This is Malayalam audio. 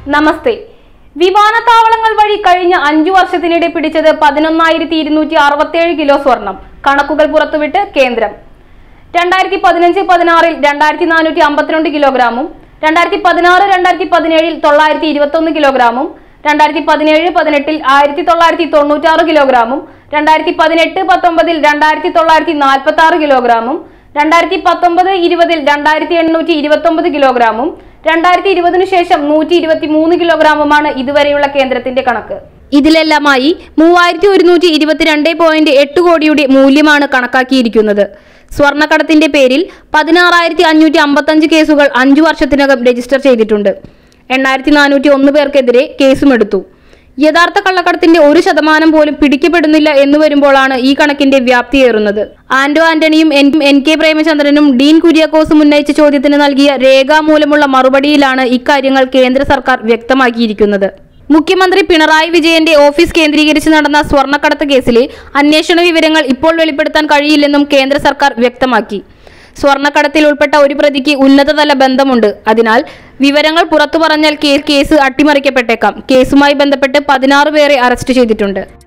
നമസ്തേ വിമാനത്താവളങ്ങൾ വഴി കഴിഞ്ഞ അഞ്ചു വർഷത്തിനിടെ പിടിച്ചത് പതിനൊന്നായിരത്തി ഇരുന്നൂറ്റി അറുപത്തിയേഴ് കിലോ സ്വർണം കണക്കുകൾ പുറത്തുവിട്ട് കേന്ദ്രം രണ്ടായിരത്തി പതിനഞ്ച് പതിനാറിൽ രണ്ടായിരത്തി നാനൂറ്റി അമ്പത്തിരണ്ട് കിലോഗ്രാമും രണ്ടായിരത്തി പതിനാറ് രണ്ടായിരത്തി പതിനേഴിൽ തൊള്ളായിരത്തി ഇരുപത്തൊന്ന് കിലോഗ്രാമും രണ്ടായിരത്തി പതിനേഴ് പതിനെട്ടിൽ ആയിരത്തി തൊള്ളായിരത്തി തൊണ്ണൂറ്റാറ് കിലോഗ്രാമും രണ്ടായിരത്തി പതിനെട്ട് പത്തൊമ്പതിൽ രണ്ടായിരത്തി തൊള്ളായിരത്തി നാൽപ്പത്തി ആറ് കിലോഗ്രാമും രണ്ടായിരത്തി പത്തൊമ്പത് ഇരുപതിൽ രണ്ടായിരത്തി എണ്ണൂറ്റി ഇരുപത്തൊമ്പത് കിലോഗ്രാമും രണ്ടായിരത്തി ഇരുപതിനു ശേഷം നൂറ്റി ഇരുപത്തി മൂന്ന് കിലോഗ്രാമുമാണ് ഇതുവരെയുള്ള കേന്ദ്രത്തിന്റെ കണക്ക് ഇതിലെല്ലാമായി മൂവായിരത്തി ഒരുന്നൂറ്റി ഇരുപത്തിരണ്ട് പോയിന്റ് എട്ട് കോടിയുടെ മൂല്യമാണ് കണക്കാക്കിയിരിക്കുന്നത് സ്വർണ്ണക്കടത്തിന്റെ പേരിൽ പതിനാറായിരത്തി അഞ്ഞൂറ്റി അമ്പത്തഞ്ച് കേസുകൾ അഞ്ചു വർഷത്തിനകം രജിസ്റ്റർ ചെയ്തിട്ടുണ്ട് എണ്ണായിരത്തി നാനൂറ്റി ഒന്ന് പേർക്കെതിരെ കേസുമെടുത്തു യഥാർത്ഥ കള്ളക്കടത്തിന്റെ ഒരു ശതമാനം പോലും പിടിക്കപ്പെടുന്നില്ല എന്ന് വരുമ്പോഴാണ് ഈ കണക്കിന്റെ വ്യാപ്തിയേറുന്നത് ആന്റോ ആന്റണിയും എൻ എൻ കെ പ്രേമചന്ദ്രനും ഡീൻ കുര്യാക്കോസും ഉന്നയിച്ച ചോദ്യത്തിന് നൽകിയ രേഖാമൂലമുള്ള മറുപടിയിലാണ് ഇക്കാര്യങ്ങൾ കേന്ദ്ര സർക്കാർ വ്യക്തമാക്കിയിരിക്കുന്നത് മുഖ്യമന്ത്രി പിണറായി വിജയന്റെ ഓഫീസ് കേന്ദ്രീകരിച്ച് നടന്ന സ്വർണ്ണക്കടത്ത് കേസിലെ അന്വേഷണ വിവരങ്ങൾ ഇപ്പോൾ വെളിപ്പെടുത്താൻ കഴിയില്ലെന്നും കേന്ദ്ര സർക്കാർ വ്യക്തമാക്കി സ്വർണ്ണക്കടത്തിൽ ഉൾപ്പെട്ട ഒരു പ്രതിക്ക് ഉന്നതതല ബന്ധമുണ്ട് അതിനാൽ വിവരങ്ങൾ പുറത്തു പറഞ്ഞാൽ കേ- കേസ് അട്ടിമറിക്കപ്പെട്ടേക്കാം കേസുമായി ബന്ധപ്പെട്ട് പതിനാറ് പേരെ അറസ്റ്റ് ചെയ്തിട്ടുണ്ട്